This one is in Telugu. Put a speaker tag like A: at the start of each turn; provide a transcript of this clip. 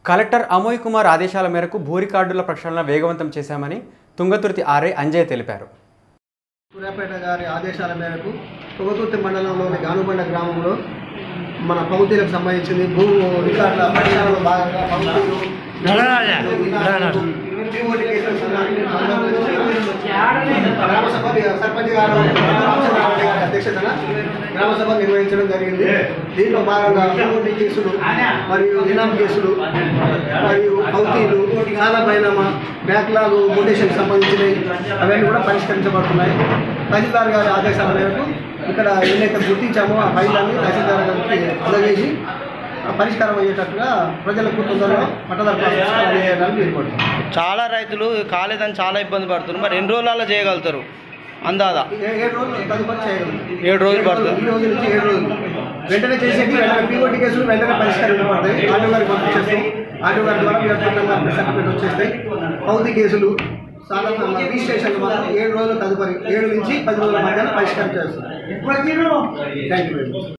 A: కలెక్టర్ అమోయ్ కుమార్ ఆదేశాల మేరకు భూ రికార్డుల ప్రక్షాళన వేగవంతం చేశామని తుంగతుర్తి ఆర్ఐ అంజయ్ తెలిపారు
B: సూర్యాపేట గారి ఆదేశాల మేరకు పొగతుర్తి మండలంలోని గానుబండ గ్రామంలో మన పౌతీలకు సంబంధించింది భూ రికార్డుల పరిశీలనలో భాగంగా పౌతీలు భూముడి కేసులకు సంబంధించి గ్రామ సభ సర్పంచ్ గారు రామచంద్రారెడ్డి గారి అధ్యక్షతన గ్రామ సభ నిర్వహించడం జరిగింది దీంట్లో భాగంగా భూముడి కేసులు మరియు ఇనాం కేసులు మరియు పౌతీలు చాలా బైనామా బ్యాక్లాగ్ మోటేషన్ సంబంధించినవి అవన్నీ కూడా పరిష్కరించబడుతున్నాయి తహసీల్దార్ గారి ఆదేశాల మేరకు ఇక్కడ ఏదైతే గుర్తించామో ఆ ఫైళ్ళన్ని తహసీల్దార్ గారికి అందజేసి ఆ పరిష్కారం అయ్యేటట్టుగా ప్రజలకు తొందరగా పట్టదారు పరిష్కారం అయ్యేయడానికి ఏర్పడుతుంది
C: చాలా రైతులు కాలేదని చాలా ఇబ్బంది పడుతున్నారు మరి ఎన్ని రోజులలో చేయగలుగుతారు అందాదా
B: ఏ- ఏడు రోజులు తదుపరి చేయగలం
C: ఏడు రోజులు పడుతుంది
B: ఈ రోజు నుంచి ఏడు రోజులు వెంటనే చేసేది వెంటనే పీఓటీ కేసులు వెంటనే పరిష్కరించబడతాయి ఆటో గారికి పంపించేస్తాయి ఆటో గారి ద్వారా వ్యక్తిగతంగా సర్టిఫికేట్ వచ్చేస్తాయి పౌతి కేసులు సాధారణ రిజిస్ట్రేషన్ మాత్రం ఏడు రోజులు తదుపరి ఏడు నుంచి పది రోజుల మధ్యన పరిష్కారం చేస్తాం థ్యాంక్ యూ వెరీ మచ్